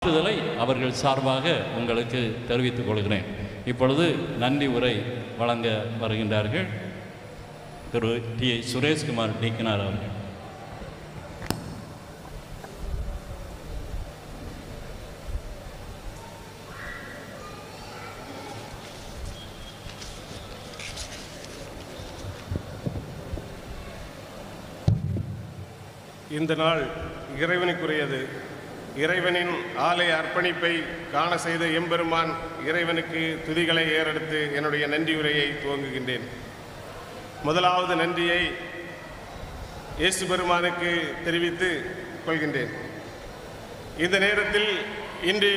வாழ்த்துதலை அவர்கள் சார்பாக உங்களுக்கு தெரிவித்துக் கொள்கிறேன் இப்பொழுது நன்றி உரை வழங்க வருகின்றார்கள் திரு டி சுரேஷ்குமார் டீக்கனார் அவர்கள் இந்த நாள் இறைவனுக்குரியது இறைவனின் ஆலய அர்ப்பணிப்பை காண செய்த எம்பெருமான் இறைவனுக்கு துதிகளை ஏறெடுத்து என்னுடைய நன்றி உரையை துவங்குகின்றேன் முதலாவது நன்றியை இயேசு பெருமானுக்கு தெரிவித்து கொள்கின்றேன் இந்த நேரத்தில் இன்று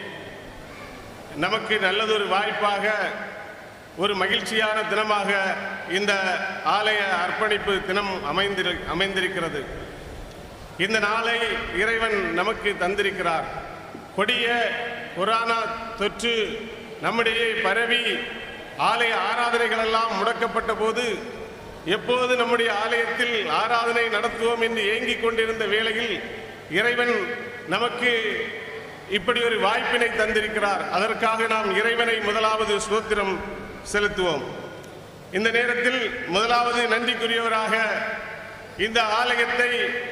நமக்கு நல்லதொரு வாய்ப்பாக ஒரு மகிழ்ச்சியான தினமாக இந்த ஆலய அர்ப்பணிப்பு தினம் அமைந்திரு அமைந்திருக்கிறது இந்த நாளை இறைவன் நமக்கு தந்திருக்கிறார் கொடிய கொரோனா தொற்று நம்மிடையே பரவி ஆலய ஆராதனைகள் எல்லாம் முடக்கப்பட்ட போது எப்போது நம்முடைய ஆலயத்தில் ஆராதனை நடத்துவோம் என்று ஏங்கிக் கொண்டிருந்த வேளையில் இறைவன் நமக்கு இப்படி ஒரு வாய்ப்பினை தந்திருக்கிறார் அதற்காக நாம் இறைவனை முதலாவது ஸ்தோத்திரம் செலுத்துவோம் இந்த நேரத்தில் முதலாவது நன்றிக்குரியவராக இந்த ஆலயத்தை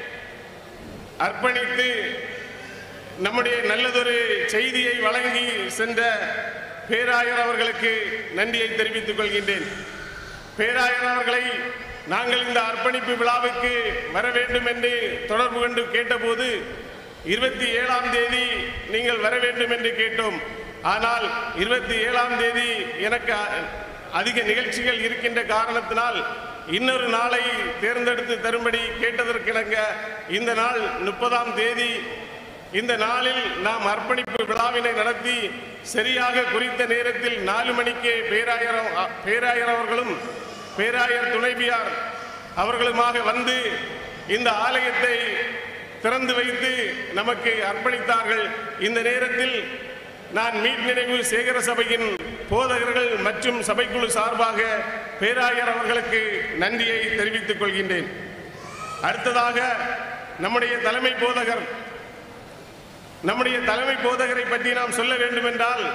அர்ப்பணித்து நம்முடைய நல்லதொரு செய்தியை வழங்கி சென்ற பேராயர் அவர்களுக்கு நன்றியை தெரிவித்துக் கொள்கின்றேன் பேராயர் அவர்களை நாங்கள் இந்த அர்ப்பணிப்பு விழாவுக்கு வர வேண்டும் என்று தொடர்பு கொண்டு கேட்டபோது இருபத்தி ஏழாம் தேதி நீங்கள் வர வேண்டும் என்று கேட்டோம் ஆனால் இருபத்தி ஏழாம் தேதி எனக்கு அ- அதிக நிகழ்ச்சிகள் இருக்கின்ற காரணத்தினால் இன்னொரு நாளை தேர்ந்தெடுத்து தரும்படி கேட்டதற்கிணங்க இந்த நாள் முப்பதாம் தேதி இந்த நாளில் நாம் அர்ப்பணிப்பு விழாவினை நடத்தி சரியாக குறித்த நேரத்தில் நாலு மணிக்கே பேராயர் அ- பேராயர் அவர்களும் பேராயர் துணைவியார் அவர்களுமாக வந்து இந்த ஆலயத்தை திறந்து வைத்து நமக்கு அர்ப்பணித்தார்கள் இந்த நேரத்தில் நான் மீட் நினைவு சேகர சபையின் போதகர்கள் மற்றும் சபைக்குழு சார்பாக பேராயர் அவர்களுக்கு நன்றியை தெரிவித்துக் கொள்கின்றேன் அடுத்ததாக நம்முடைய தலைமை போதகர் நம்முடைய தலைமை போதகரை பற்றி நாம் சொல்ல வேண்டுமென்றால்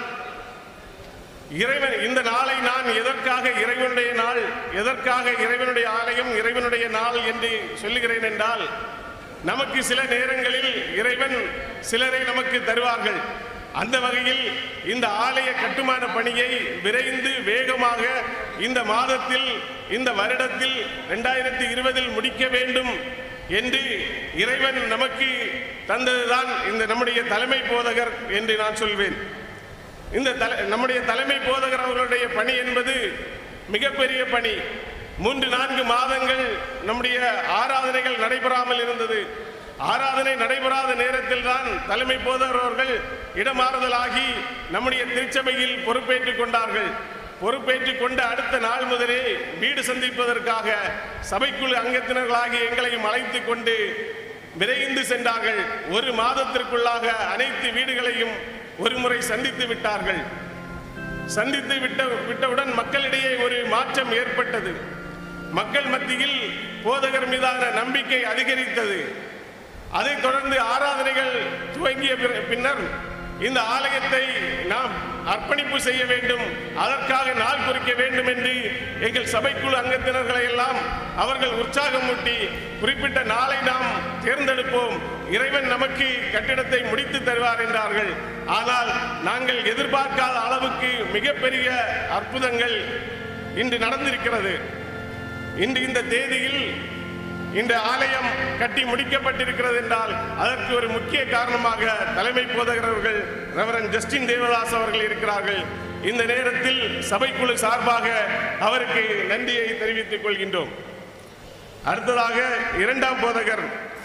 இறைவன் இந்த நாளை நான் எதற்காக இறைவனுடைய நாள் எதற்காக இறைவனுடைய ஆலயம் இறைவனுடைய நாள் என்று சொல்லுகிறேன் என்றால் நமக்கு சில நேரங்களில் இறைவன் சிலரை நமக்கு தருவார்கள் அந்த வகையில் இந்த ஆலய கட்டுமான பணியை விரைந்து வேகமாக இந்த மாதத்தில் இந்த வருடத்தில் ரெண்டாயிரத்தி இருபதில் முடிக்க வேண்டும் என்று இறைவன் நமக்கு தந்ததுதான் இந்த நம்முடைய தலைமை போதகர் என்று நான் சொல்வேன் இந்த தலை நம்முடைய தலைமை போதகர் அவர்களுடைய பணி என்பது மிகப்பெரிய பணி மூன்று நான்கு மாதங்கள் நம்முடைய ஆராதனைகள் நடைபெறாமல் இருந்தது ஆராதனை நடைபெறாத நேரத்தில் தான் தலைமை போதகர் அவர்கள் இடமாறுதலாகி நம்முடைய திருச்சபையில் பொறுப்பேற்றுக் கொண்டார்கள் பொறுப்பேற்றுக் கொண்ட அடுத்த நாள் முதலே வீடு சந்திப்பதற்காக சபைக்குழு அங்கத்தினர்களாகி எங்களையும் அழைத்துக் கொண்டு விரைந்து சென்றார்கள் ஒரு மாதத்திற்குள்ளாக அனைத்து வீடுகளையும் ஒரு முறை சந்தித்து விட்டார்கள் சந்தித்து விட்ட விட்டவுடன் மக்களிடையே ஒரு மாற்றம் ஏற்பட்டது மக்கள் மத்தியில் போதகர் மீதான நம்பிக்கை அதிகரித்தது அதைத் தொடர்ந்து ஆராதனைகள் துவங்கிய பிற- பின்னர் இந்த ஆலயத்தை நாம் அர்ப்பணிப்பு செய்ய வேண்டும் அதற்காக நாள் குறிக்க வேண்டும் என்று எங்கள் சபைக்குழு அங்கத்தினர்களை எல்லாம் அவர்கள் உற்சாகமூட்டி குறிப்பிட்ட நாளை நாம் தேர்ந்தெடுப்போம் இறைவன் நமக்கு கட்டிடத்தை முடித்து தருவார் என்றார்கள் ஆனால் நாங்கள் எதிர்பார்க்காத அளவுக்கு மிகப்பெரிய அற்புதங்கள் இன்று நடந்திருக்கிறது இன்று இந்த தேதியில் இந்த ஆலயம் கட்டி முடிக்கப்பட்டிருக்கிறது என்றால் அதற்கு ஒரு முக்கிய காரணமாக தலைமை போதகர் அவர்கள் ரெவரன் ஜஸ்டின் தேவதாஸ் அவர்கள் இருக்கிறார்கள் இந்த நேரத்தில் சபைக்குழு சார்பாக அவருக்கு நன்றியை தெரிவித்துக் கொள்கின்றோம் அடுத்ததாக இரண்டாம் போதகர்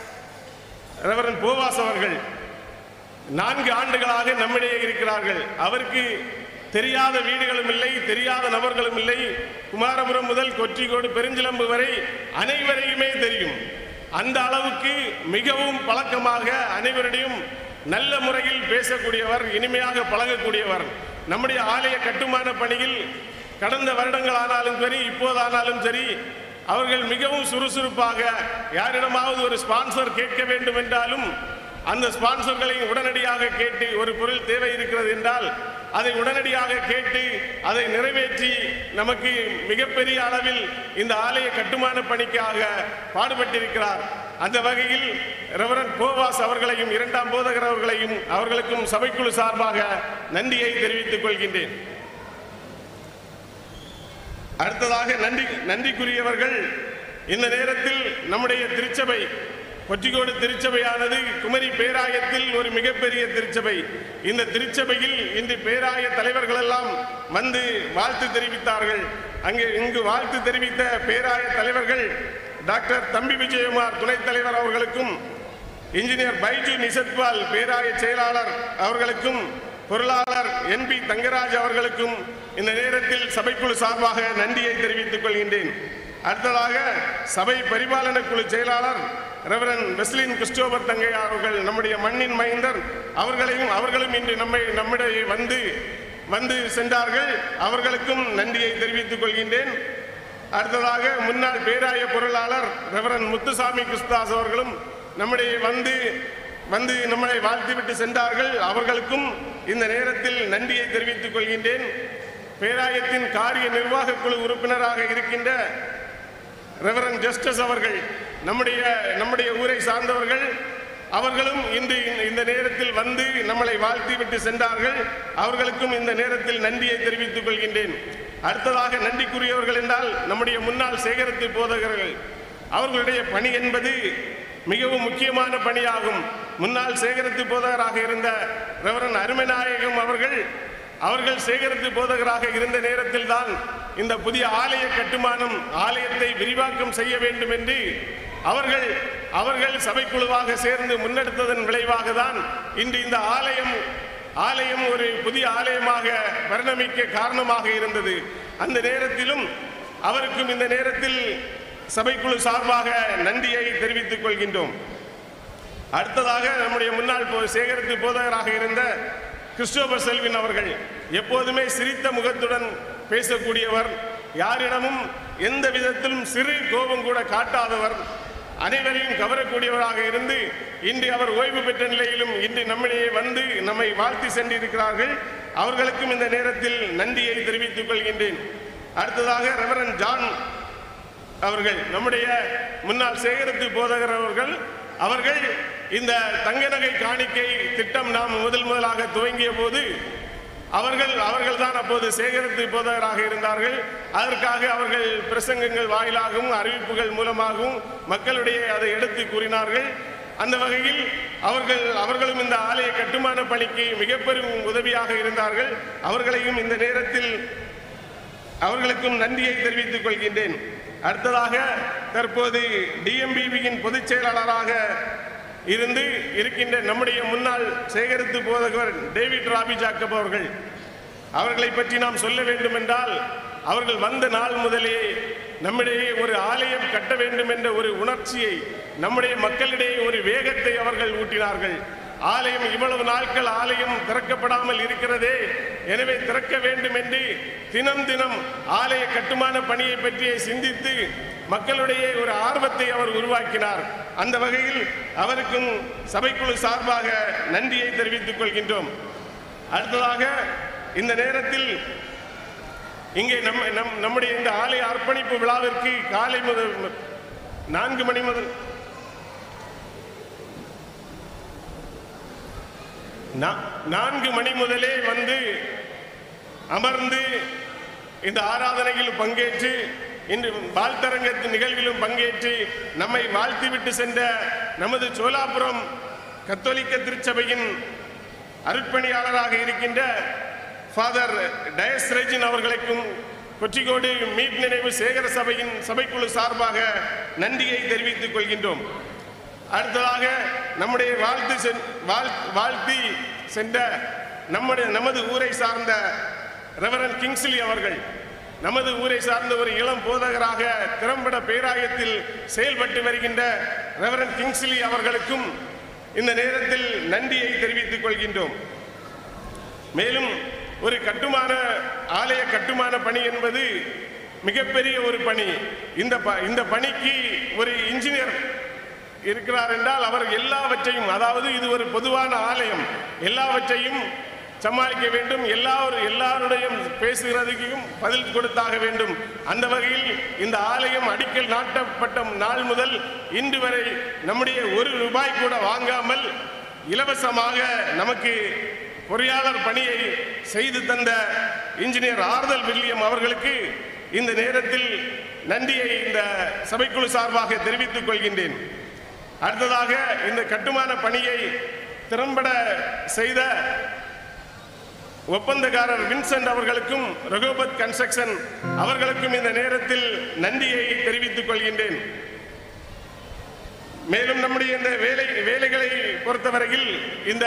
ரெவரன் போவாஸ் அவர்கள் நான்கு ஆண்டுகளாக நம்மிடையே இருக்கிறார்கள் அவருக்கு தெரியாத வீடுகளும் இல்லை தெரியாத நபர்களும் இல்லை குமாரபுரம் முதல் கொச்சிக்கோடு பெருஞ்சிலம்பு வரை அனைவரையுமே தெரியும் அந்த அளவுக்கு மிகவும் பழக்கமாக அனைவரிடையும் நல்ல முறையில் பேசக்கூடியவர் இனிமையாக பழகக்கூடியவர் நம்முடைய ஆலய கட்டுமான பணியில் கடந்த வருடங்கள் ஆனாலும் சரி இப்போதானாலும் சரி அவர்கள் மிகவும் சுறுசுறுப்பாக யாரிடமாவது ஒரு ஸ்பான்சர் கேட்க வேண்டும் என்றாலும் அந்த ஸ்பான்சர்களையும் உடனடியாக கேட்டு ஒரு பொருள் தேவை இருக்கிறது என்றால் அதை உடனடியாக கேட்டு அதை நிறைவேற்றி நமக்கு மிகப்பெரிய அளவில் இந்த ஆலய கட்டுமான பணிக்காக பாடுபட்டிருக்கிறார் அந்த வகையில் ரெவரன் போவாஸ் அவர்களையும் இரண்டாம் போதகர் அவர்களையும் அவர்களுக்கும் சபைக்குழு சார்பாக நன்றியை தெரிவித்துக் கொள்கின்றேன் அடுத்ததாக நன்றி நன்றிக்குரியவர்கள் இந்த நேரத்தில் நம்முடைய திருச்சபை பொற்றிக்கோடு திருச்சபையானது குமரி பேராயத்தில் ஒரு மிகப்பெரிய திருச்சபை இந்த திருச்சபையில் இன்று பேராய தலைவர்கள் எல்லாம் வந்து வாழ்த்து தெரிவித்தார்கள் அங்கே இங்கு வாழ்த்து தெரிவித்த பேராய தலைவர்கள் டாக்டர் தம்பி விஜயகுமார் துணைத் தலைவர் அவர்களுக்கும் இன்ஜினியர் பைஜு நிசத்வால் பேராய செயலாளர் அவர்களுக்கும் பொருளாளர் என்பி தங்கராஜ் அவர்களுக்கும் இந்த நேரத்தில் சபைக்குழு சார்பாக நன்றியை தெரிவித்துக் கொள்கின்றேன் அடுத்ததாக சபை பரிபாலன குழு செயலாளர் ரெவரன் வெஸ்லின் கிறிஸ்டோபர் தங்கையா அவர்கள் நம்முடைய மண்ணின் மைந்தர் அவர்களையும் அவர்களும் இன்று நம்மை நம்மிடையே வந்து வந்து சென்றார்கள் அவர்களுக்கும் நன்றியை தெரிவித்துக் கொள்கின்றேன் அடுத்ததாக முன்னாள் பேராய பொருளாளர் ரெவரன் முத்துசாமி கிறிஸ்தாஸ் அவர்களும் நம்முடைய வந்து வந்து நம்மளை வாழ்த்திவிட்டு சென்றார்கள் அவர்களுக்கும் இந்த நேரத்தில் நன்றியை தெரிவித்துக் கொள்கின்றேன் பேராயத்தின் காரிய நிர்வாக குழு உறுப்பினராக இருக்கின்ற ரெவரன் ஜஸ்டிஸ் அவர்கள் நம்முடைய நம்முடைய ஊரை சார்ந்தவர்கள் அவர்களும் இன்று இந்த- இந்த நேரத்தில் வந்து நம்மளை வாழ்த்தி விட்டு சென்றார்கள் அவர்களுக்கும் இந்த நேரத்தில் நன்றியை தெரிவித்துக் கொள்கின்றேன் அடுத்ததாக நன்றிக்குரியவர்கள் என்றால் நம்முடைய முன்னாள் சேகரித்து போதகர்கள் அவர்களுடைய பணி என்பது மிகவும் முக்கியமான பணியாகும் முன்னாள் சேகரித்து போதகராக இருந்த ரெவரன் அருமநாயகம் அவர்கள் அவர்கள் சேகரித்து போதகராக இருந்த நேரத்தில் தான் இந்த புதிய ஆலய கட்டுமானம் ஆலயத்தை விரிவாக்கம் செய்ய வேண்டும் என்று அவர்கள் அவர்கள் சபைக்குழுவாக சேர்ந்து முன்னெடுத்ததன் விளைவாக தான் இன்று இந்த ஆலயம் ஆலயம் ஒரு புதிய ஆலயமாக பரிணமிக்க காரணமாக இருந்தது அந்த நேரத்திலும் அவருக்கும் இந்த நேரத்தில் சபைக்குழு சார்பாக நன்றியை தெரிவித்துக் கொள்கின்றோம் அடுத்ததாக நம்முடைய முன்னாள் போ- சேகரித்து போதகராக இருந்த கிறிஸ்டோபர் செல்வின் அவர்கள் எப்போதுமே சிரித்த முகத்துடன் பேசக்கூடியவர் யாரிடமும் எந்த விதத்திலும் சிறு கோபம் கூட காட்டாதவர் அனைவரையும் கவரக்கூடியவராக இருந்து இன்று அவர் ஓய்வு பெற்ற நிலையிலும் இன்று நம்மிடையே வந்து நம்மை வாழ்த்தி சென்றிருக்கிறார்கள் அவர்களுக்கும் இந்த நேரத்தில் நன்றியை தெரிவித்துக் கொள்கின்றேன் அடுத்ததாக ரெவரன் ஜான் அவர்கள் நம்முடைய முன்னாள் சேகரித்து போதகர் அவர்கள் அவர்கள் இந்த தங்க நகை காணிக்கை திட்டம் நாம் முதல் முதலாக துவங்கிய போது அவர்கள் அவர்கள் தான் அப்போது சேகரித்து போதகராக இருந்தார்கள் அதற்காக அவர்கள் பிரசங்கங்கள் வாயிலாகவும் அறிவிப்புகள் மூலமாகவும் மக்களுடைய அதை எடுத்து கூறினார்கள் அந்த வகையில் அவர்கள் அவர்களும் இந்த ஆலய கட்டுமான பணிக்கு மிக பெரும் உதவியாக இருந்தார்கள் அவர்களையும் இந்த நேரத்தில் அவர்களுக்கும் நன்றியை தெரிவித்துக் கொள்கின்றேன் அடுத்ததாக தற்போது டிஎம்பிபியின் பொதுச் செயலாளராக இருந்து இருக்கின்ற நம்முடைய முன்னாள் சேகரித்து போதகர் டேவிட் ராபி ஜாக்கப் அவர்கள் அவர்களை பற்றி நாம் சொல்ல வேண்டும் என்றால் அவர்கள் வந்த நாள் முதலே நம்மிடையே ஒரு ஆலயம் கட்ட வேண்டும் என்ற ஒரு உணர்ச்சியை நம்முடைய மக்களிடையே ஒரு வேகத்தை அவர்கள் ஊட்டினார்கள் ஆலயம் இவ்வளவு நாட்கள் ஆலயம் திறக்கப்படாமல் இருக்கிறதே எனவே திறக்க வேண்டும் என்று தினம் தினம் ஆலய கட்டுமான பணியை பற்றி சிந்தித்து மக்களுடைய ஒரு ஆர்வத்தை அவர் உருவாக்கினார் அந்த வகையில் அவருக்கும் சபைக்குழு சார்பாக நன்றியை தெரிவித்துக் கொள்கின்றோம் அடுத்ததாக இந்த நேரத்தில் இங்கே நம்ம நம் நம்முடைய இந்த ஆலய அர்ப்பணிப்பு விழாவிற்கு காலை முதல் நான்கு மணி முதல் நா- நான்கு மணி முதலே வந்து அமர்ந்து இந்த ஆராதனையில் பங்கேற்று இன்று வாழ்த்தரங்கத்து நிகழ்விலும் பங்கேற்று நம்மை வாழ்த்திவிட்டு சென்ற நமது சோலாபுரம் கத்தோலிக்க திருச்சபையின் அருட்பணியாளராக இருக்கின்ற ஃபாதர் டயஸ் ரெஜின் அவர்களுக்கும் கொச்சிக்கோடு மீட் நினைவு சேகர சபையின் சபைக்குழு சார்பாக நன்றியை தெரிவித்துக் கொள்கின்றோம் அடுத்ததாக நம்முடைய வாழ்த்து சென்- வாழ்- வாழ்த்தி சென்ற நம்முடைய நமது ஊரை சார்ந்த ரெவரன் கிங்ஸ்லி அவர்கள் நமது ஊரை சார்ந்த ஒரு இளம் போதகராக திறம்பட பேராயத்தில் செயல்பட்டு வருகின்ற ரெவரன் கிங்ஸ்லி அவர்களுக்கும் இந்த நேரத்தில் நன்றியை தெரிவித்துக் கொள்கின்றோம் மேலும் ஒரு கட்டுமான ஆலய கட்டுமான பணி என்பது மிகப்பெரிய ஒரு பணி இந்த ப- இந்த பணிக்கு ஒரு இன்ஜினியர் இருக்கிறார் என்றால் அவர் எல்லாவற்றையும் அதாவது இது ஒரு பொதுவான ஆலயம் எல்லாவற்றையும் சமாளிக்க வேண்டும் எல்லாரும் எல்லாருடைய பேசுகிறதுக்கும் பதில் கொடுத்தாக வேண்டும் அந்த வகையில் இந்த ஆலயம் அடிக்கல் நாட்டப்பட்ட நாள் முதல் இன்று வரை நம்முடைய ஒரு ரூபாய் கூட வாங்காமல் இலவசமாக நமக்கு பொறியாளர் பணியை செய்து தந்த இன்ஜினியர் ஆறுதல் வில்லியம் அவர்களுக்கு இந்த நேரத்தில் நன்றியை இந்த சபைக்குழு சார்பாக தெரிவித்துக் கொள்கின்றேன் அடுத்ததாக இந்த கட்டுமான பணியை திறம்பட செய்த ஒப்பந்தக்காரர் வின்சென்ட் அவர்களுக்கும் ரகுபத் கன்ஸ்ட்ரக்ஷன் அவர்களுக்கும் இந்த நேரத்தில் நன்றியை தெரிவித்துக் கொள்கின்றேன் மேலும் நம்முடைய இந்த வேலை வேலைகளை பொறுத்தவரையில் இந்த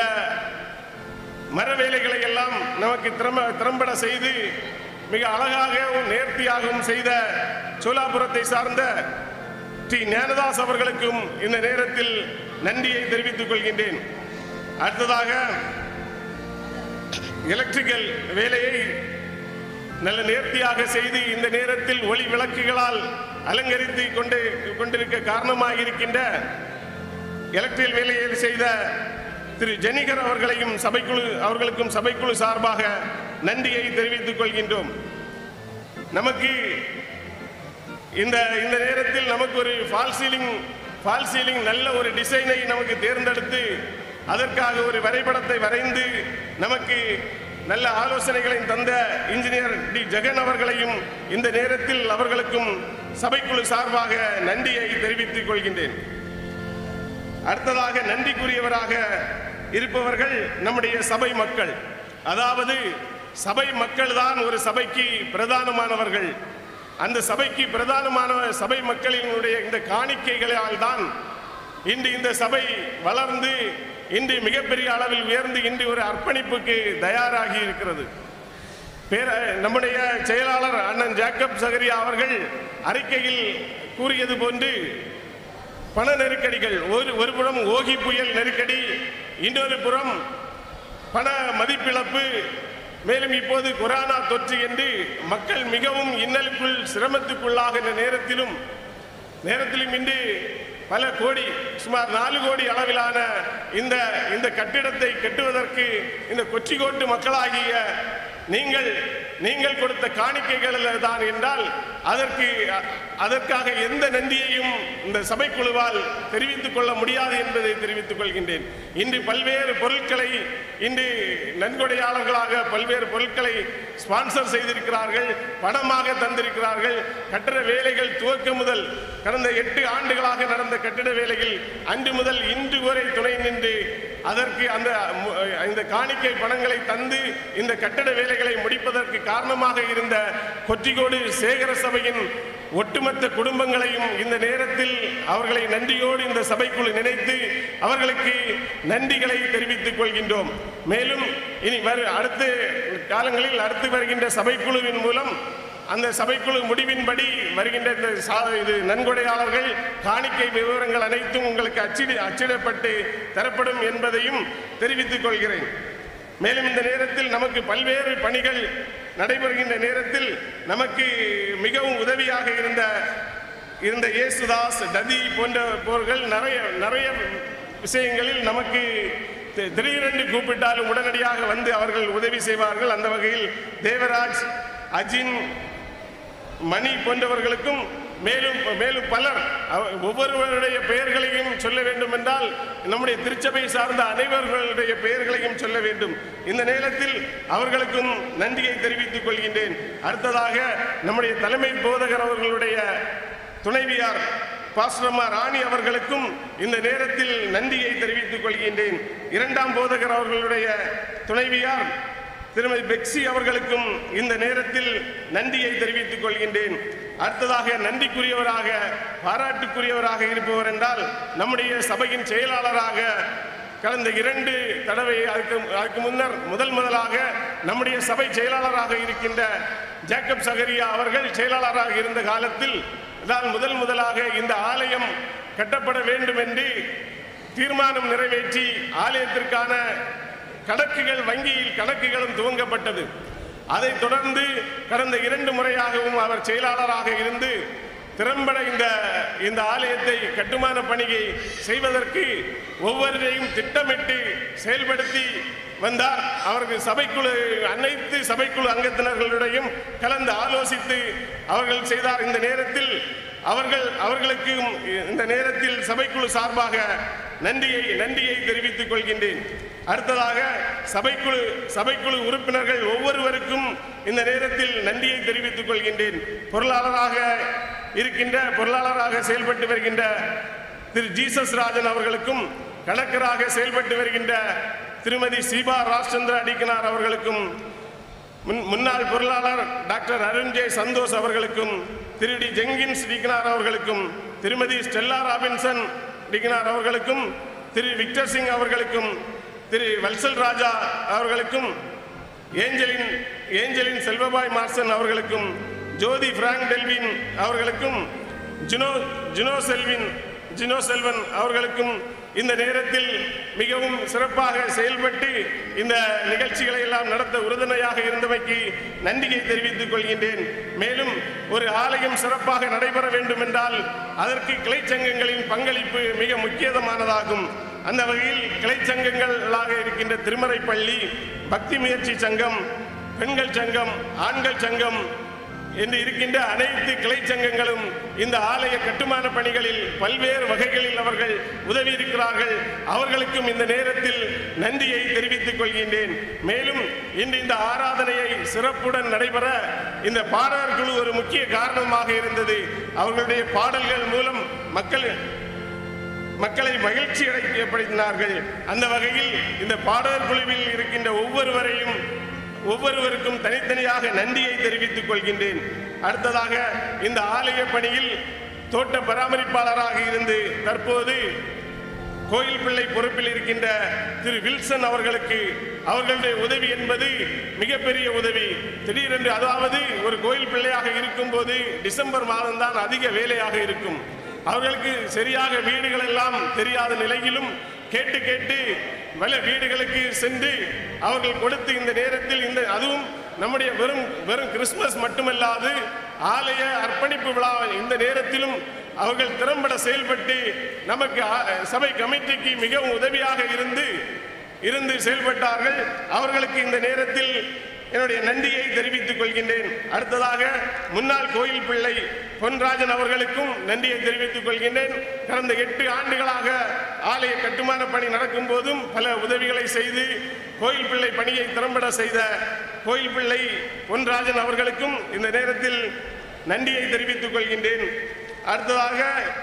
மர வேலைகளை எல்லாம் நமக்கு திறம திறம்பட செய்து மிக அழகாகவும் நேர்த்தியாகவும் செய்த சோலாபுரத்தை சார்ந்த ஸ்ரீ ஞானதாஸ் அவர்களுக்கும் இந்த நேரத்தில் நன்றியை தெரிவித்துக் கொள்கின்றேன் அடுத்ததாக எலக்ட்ரிக்கல் வேலையை நல்ல நேர்த்தியாக செய்து இந்த நேரத்தில் ஒளி விளக்குகளால் அலங்கரித்து கொண்டு கொண்டிருக்க காரணமாக இருக்கின்ற எலக்ட்ரிக்கல் வேலையை செய்த திரு ஜெனிகர் அவர்களையும் சபைக்குழு அவர்களுக்கும் சபைக்குழு சார்பாக நன்றியை தெரிவித்துக் கொள்கின்றோம் நமக்கு இந்த இந்த நேரத்தில் நமக்கு ஒரு ஃபால் சீலிங் ஃபால் சீலிங் நல்ல ஒரு டிசைனை நமக்கு தேர்ந்தெடுத்து அதற்காக ஒரு வரைபடத்தை வரைந்து நமக்கு நல்ல ஆலோசனைகளை தந்த இன்ஜினியர் டி ஜெகன் அவர்களையும் இந்த நேரத்தில் அவர்களுக்கும் சபைக்குழு சார்பாக நன்றியை தெரிவித்துக் கொள்கின்றேன் அடுத்ததாக நன்றிக்குரியவராக இருப்பவர்கள் நம்முடைய சபை மக்கள் அதாவது சபை மக்கள் தான் ஒரு சபைக்கு பிரதானமானவர்கள் அந்த சபைக்கு பிரதானமான சபை மக்களினுடைய இந்த காணிக்கைகளால் தான் இன்று இந்த சபை வளர்ந்து இன்று மிகப்பெரிய அளவில் உயர்ந்து இன்று ஒரு அர்ப்பணிப்புக்கு தயாராகி இருக்கிறது பேர நம்முடைய செயலாளர் அண்ணன் ஜேக்கப் சகரியா அவர்கள் அறிக்கையில் கூறியது போன்று பண நெருக்கடிகள் ஒரு ஒரு புறம் ஓகி புயல் நெருக்கடி இன்னொரு புறம் பண மதிப்பிழப்பு மேலும் இப்போது கொரோனா தொற்று என்று மக்கள் மிகவும் இன்னலுக்குள் சிரமத்துக்குள்ளாகின்ற நேரத்திலும் நேரத்திலும் இன்று பல கோடி சுமார் நாலு கோடி அளவிலான இந்த இந்த கட்டிடத்தை கட்டுவதற்கு இந்த கொச்சிக்கோட்டு மக்களாகிய நீங்கள் நீங்கள் கொடுத்த காணிக்கைகள் தான் என்றால் அதற்கு அதற்காக எந்த நன்றியையும் இந்த சபைக்குழுவால் தெரிவித்துக் கொள்ள முடியாது என்பதை தெரிவித்துக் கொள்கின்றேன் இன்று பல்வேறு பொருட்களை இன்று நன்கொடையாளர்களாக பல்வேறு பொருட்களை ஸ்பான்சர் செய்திருக்கிறார்கள் பணமாக தந்திருக்கிறார்கள் கட்டட வேலைகள் துவக்கம் முதல் கடந்த எட்டு ஆண்டுகளாக நடந்த கட்டிட வேலைகள் அன்று முதல் இன்று வரை துணை நின்று அதற்கு அந்த மு- இந்த காணிக்கை பணங்களை தந்து இந்த கட்டட வேலைகளை முடிப்பதற்கு காரணமாக இருந்த கொற்றிக்கோடு சேகர சபையின் ஒட்டுமொத்த குடும்பங்களையும் இந்த நேரத்தில் அவர்களை நன்றியோடு இந்த சபைக்குழு நினைத்து அவர்களுக்கு நன்றிகளை தெரிவித்துக் கொள்கின்றோம் மேலும் இனி வரு அடுத்த காலங்களில் அடுத்து வருகின்ற சபைக்குழுவின் மூலம் அந்த சபைக்குழு முடிவின்படி வருகின்ற இந்த சா இது நன்கொடையாளர்கள் காணிக்கை விவரங்கள் அனைத்தும் உங்களுக்கு அச்சிடு அச்சிடப்பட்டு தரப்படும் என்பதையும் தெரிவித்துக் கொள்கிறேன் மேலும் இந்த நேரத்தில் நமக்கு பல்வேறு பணிகள் நடைபெறுகின்ற நேரத்தில் நமக்கு மிகவும் உதவியாக இருந்த இருந்த இயேசுதாஸ் டதி போன்றவர்கள் நிறைய நிறைய விஷயங்களில் நமக்கு தி- திடீரென்று கூப்பிட்டாலும் உடனடியாக வந்து அவர்கள் உதவி செய்வார்கள் அந்த வகையில் தேவராஜ் அஜின் மணி போன்றவர்களுக்கும் மேலும் மேலும் பலர் அவ- ஒவ்வொருவருடைய பெயர்களையும் சொல்ல வேண்டும் என்றால் நம்முடைய திருச்சபை சார்ந்த அனைவர்களுடைய பெயர்களையும் சொல்ல வேண்டும் இந்த நேரத்தில் அவர்களுக்கும் நன்றியை தெரிவித்துக் கொள்கின்றேன் அடுத்ததாக நம்முடைய தலைமை போதகர் அவர்களுடைய துணைவியார் பாஸ்ரமா ராணி அவர்களுக்கும் இந்த நேரத்தில் நன்றியை தெரிவித்துக் கொள்கின்றேன் இரண்டாம் போதகர் அவர்களுடைய துணைவியார் திருமதி பெக்ஸி அவர்களுக்கும் இந்த நேரத்தில் நன்றியை தெரிவித்துக் கொள்கின்றேன் அடுத்ததாக நன்றிக்குரியவராக பாராட்டுக்குரியவராக இருப்பவர் என்றால் நம்முடைய சபையின் செயலாளராக கடந்த இரண்டு தடவை அதுக்கு அதுக்கு முன்னர் முதல் முதலாக நம்முடைய சபை செயலாளராக இருக்கின்ற ஜேக்கப் சகரியா அவர்கள் செயலாளராக இருந்த காலத்தில் தான் முதல் முதலாக இந்த ஆலயம் கட்டப்பட வேண்டும் என்று தீர்மானம் நிறைவேற்றி ஆலயத்திற்கான கணக்குகள் வங்கியில் கணக்குகளும் துவங்கப்பட்டது அதைத் தொடர்ந்து கடந்த இரண்டு முறையாகவும் அவர் செயலாளராக இருந்து திறம்பட இந்த இந்த ஆலயத்தை கட்டுமான பணியை செய்வதற்கு ஒவ்வொருவரையும் திட்டமிட்டு செயல்படுத்தி வந்தார் அவருக்கு சபைக்குழு அனைத்து சபைக்குழு அங்கத்தினர்களுடையும் கலந்து ஆலோசித்து அவர்கள் செய்தார் இந்த நேரத்தில் அவர்கள் அவர்களுக்கு இந்த நேரத்தில் சபைக்குழு சார்பாக நன்றியை நன்றியை தெரிவித்துக் கொள்கின்றேன் அடுத்ததாக சபைக்குழு சபைக்குழு உறுப்பினர்கள் ஒவ்வொருவருக்கும் இந்த நேரத்தில் நன்றியை தெரிவித்துக் கொள்கின்றேன் பொருளாளராக இருக்கின்ற பொருளாளராக செயல்பட்டு வருகின்ற திரு ஜீசஸ் ராஜன் அவர்களுக்கும் கணக்கராக செயல்பட்டு வருகின்ற திருமதி சீபா ராஜ்சந்திர அடிக்கனார் அவர்களுக்கும் முன் முன்னாள் பொருளாளர் டாக்டர் அருண்ஜே சந்தோஷ் அவர்களுக்கும் திரு டி ஜெங்கின்ஸ் டிகனார் அவர்களுக்கும் திருமதி ஸ்டெல்லா ராபின்சன் டிகனார் அவர்களுக்கும் திரு விக்டர் சிங் அவர்களுக்கும் திரு வல்சல் ராஜா அவர்களுக்கும் ஏஞ்சலின் ஏஞ்சலின் செல்வபாய் மார்சன் அவர்களுக்கும் ஜோதி பிராங்க் டெல்வின் அவர்களுக்கும் ஜினோ ஜினோ செல்வின் ஜினோ செல்வன் அவர்களுக்கும் இந்த நேரத்தில் மிகவும் சிறப்பாக செயல்பட்டு இந்த நிகழ்ச்சிகளை எல்லாம் நடத்த உறுதுணையாக இருந்தமைக்கு நன்றியை தெரிவித்துக் கொள்கின்றேன் மேலும் ஒரு ஆலயம் சிறப்பாக நடைபெற வேண்டும் என்றால் அதற்கு கிளை சங்கங்களின் பங்களிப்பு மிக முக்கியமானதாகும் அந்த வகையில் கிளை சங்கங்களாக இருக்கின்ற திருமறை பள்ளி பக்தி முயற்சி சங்கம் பெண்கள் சங்கம் ஆண்கள் சங்கம் என்று இருக்கின்ற அனைத்து கிளை சங்கங்களும் இந்த ஆலய கட்டுமான பணிகளில் பல்வேறு வகைகளில் அவர்கள் உதவி இருக்கிறார்கள் அவர்களுக்கும் இந்த நேரத்தில் நன்றியை தெரிவித்துக் கொள்கின்றேன் மேலும் இன்று இந்த ஆராதனையை சிறப்புடன் நடைபெற இந்த பாடகர் குழு ஒரு முக்கிய காரணமாக இருந்தது அவர்களுடைய பாடல்கள் மூலம் மக்கள் மக்களை மகிழ்ச்சி அடையப்படுத்தினார்கள் அந்த வகையில் இந்த பாடகர் குழுவில் இருக்கின்ற ஒவ்வொருவரையும் ஒவ்வொருவருக்கும் தனித்தனியாக நன்றியை தெரிவித்துக் கொள்கின்றேன் அடுத்ததாக இந்த ஆலய பணியில் தோட்ட பராமரிப்பாளராக இருந்து தற்போது கோயில் பிள்ளை பொறுப்பில் இருக்கின்ற திரு வில்சன் அவர்களுக்கு அவர்களுடைய உதவி என்பது மிகப்பெரிய உதவி திடீரென்று அதாவது ஒரு கோயில் பிள்ளையாக இருக்கும்போது டிசம்பர் மாதம்தான் அதிக வேலையாக இருக்கும் அவர்களுக்கு சரியாக வீடுகள் எல்லாம் தெரியாத நிலையிலும் கேட்டு கேட்டு பல வீடுகளுக்கு சென்று அவர்கள் கொடுத்து இந்த நேரத்தில் இந்த அதுவும் நம்முடைய வெறும் வெறும் கிறிஸ்துமஸ் மட்டுமல்லாது ஆலய அர்ப்பணிப்பு விழா இந்த நேரத்திலும் அவர்கள் திறம்பட செயல்பட்டு நமக்கு ஆ- சபை கமிட்டிக்கு மிகவும் உதவியாக இருந்து இருந்து செயல்பட்டார்கள் அவர்களுக்கு இந்த நேரத்தில் என்னுடைய நன்றியை தெரிவித்துக் கொள்கின்றேன் அடுத்ததாக முன்னாள் கோயில் பிள்ளை பொன்ராஜன் அவர்களுக்கும் நன்றியை தெரிவித்துக் கொள்கின்றேன் கடந்த எட்டு ஆண்டுகளாக ஆலய கட்டுமான பணி நடக்கும் போதும் பல உதவிகளை செய்து கோயில் பிள்ளை பணியை திறம்பட செய்த கோயில் பிள்ளை பொன்ராஜன் அவர்களுக்கும் இந்த நேரத்தில் நன்றியை தெரிவித்துக் கொள்கின்றேன் அடுத்ததாக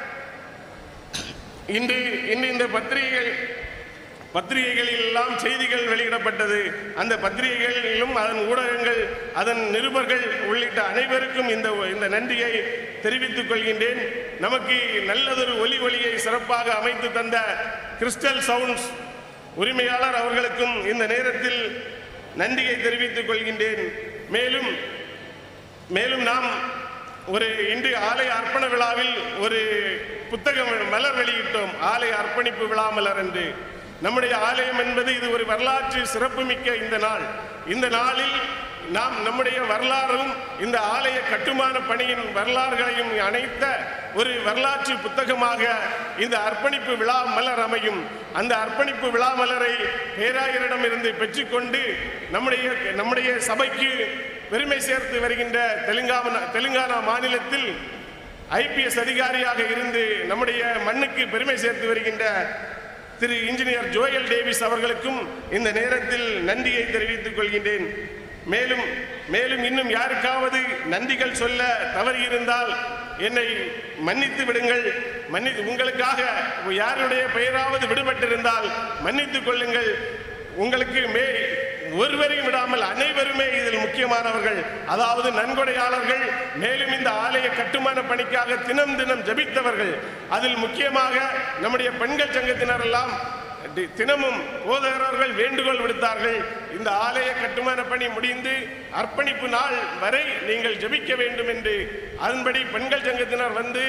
இன்று இன்று இந்த பத்திரிகைகள் பத்திரிகைகளில் எல்லாம் செய்திகள் வெளியிடப்பட்டது அந்த பத்திரிகைகளிலும் அதன் ஊடகங்கள் அதன் நிருபர்கள் உள்ளிட்ட அனைவருக்கும் இந்த இந்த நன்றியை தெரிவித்துக் கொள்கின்றேன் நமக்கு நல்லதொரு ஒலி ஒளியை சிறப்பாக அமைத்து தந்த கிறிஸ்டல் சவுண்ட்ஸ் உரிமையாளர் அவர்களுக்கும் இந்த நேரத்தில் நன்றியை தெரிவித்துக் கொள்கின்றேன் மேலும் மேலும் நாம் ஒரு இன்று ஆலய அர்ப்பண விழாவில் ஒரு புத்தகம் மலர் வெளியிட்டோம் ஆலய அர்ப்பணிப்பு விழா மலர் என்று நம்முடைய ஆலயம் என்பது இது ஒரு வரலாற்று சிறப்புமிக்க இந்த நாள் இந்த நாளில் நாம் நம்முடைய வரலாறும் இந்த ஆலய கட்டுமான பணியின் வரலாறுகளையும் அனைத்த ஒரு வரலாற்று புத்தகமாக இந்த அர்ப்பணிப்பு விழா மலர் அமையும் அந்த அர்ப்பணிப்பு விழா மலரை பேராயரிடமிருந்து பெற்றுக்கொண்டு நம்முடைய நம்முடைய சபைக்கு பெருமை சேர்த்து வருகின்ற தெலுங்கானா தெலுங்கானா மாநிலத்தில் ஐபிஎஸ் அதிகாரியாக இருந்து நம்முடைய மண்ணுக்கு பெருமை சேர்த்து வருகின்ற திரு இன்ஜினியர் ஜோயல் டேவிஸ் அவர்களுக்கும் இந்த நேரத்தில் நன்றியை தெரிவித்துக் கொள்கின்றேன் மேலும் மேலும் இன்னும் யாருக்காவது நன்றிகள் சொல்ல தவறி இருந்தால் என்னை மன்னித்து விடுங்கள் மன்னி உங்களுக்காக யாருடைய பெயராவது விடுபட்டிருந்தால் மன்னித்துக் கொள்ளுங்கள் உங்களுக்கு மே ஒருவரையும் விடாமல் அனைவருமே இதில் முக்கியமானவர்கள் அதாவது நன்கொடையாளர்கள் மேலும் இந்த ஆலய கட்டுமான பணிக்காக தினம் தினம் ஜபித்தவர்கள் அதில் முக்கியமாக நம்முடைய பெண்கள் சங்கத்தினர் எல்லாம் தி- தினமும் போதகர்கள் வேண்டுகோள் விடுத்தார்கள் இந்த ஆலய கட்டுமான பணி முடிந்து அர்ப்பணிப்பு நாள் வரை நீங்கள் ஜெபிக்க வேண்டும் என்று அதன்படி பெண்கள் சங்கத்தினர் வந்து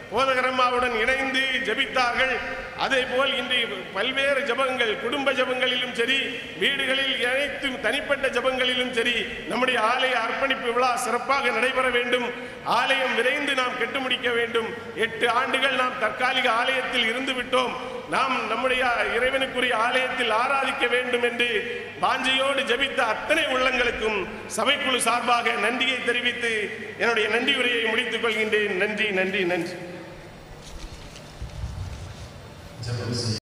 போதகரம்மாவுடன் இணைந்து ஜெபித்தார்கள் அதே போல் இன்று பல்வேறு ஜபங்கள் குடும்ப ஜபங்களிலும் சரி வீடுகளில் அனைத்தும் தனிப்பட்ட ஜபங்களிலும் சரி நம்முடைய ஆலய அர்ப்பணிப்பு விழா சிறப்பாக நடைபெற வேண்டும் ஆலயம் விரைந்து நாம் கெட்டு முடிக்க வேண்டும் எட்டு ஆண்டுகள் நாம் தற்காலிக ஆலயத்தில் இருந்து விட்டோம் நாம் நம்முடைய இறைவனுக்குரிய ஆலயத்தில் ஆராதிக்க வேண்டும் என்று வாஞ்சையோடு ஜெபித்த அத்தனை உள்ளங்களுக்கும் சபைக்குழு சார்பாக நன்றியை தெரிவித்து என்னுடைய நன்றி உரையை முடித்துக் கொள்கின்றேன் நன்றி நன்றி நன்றி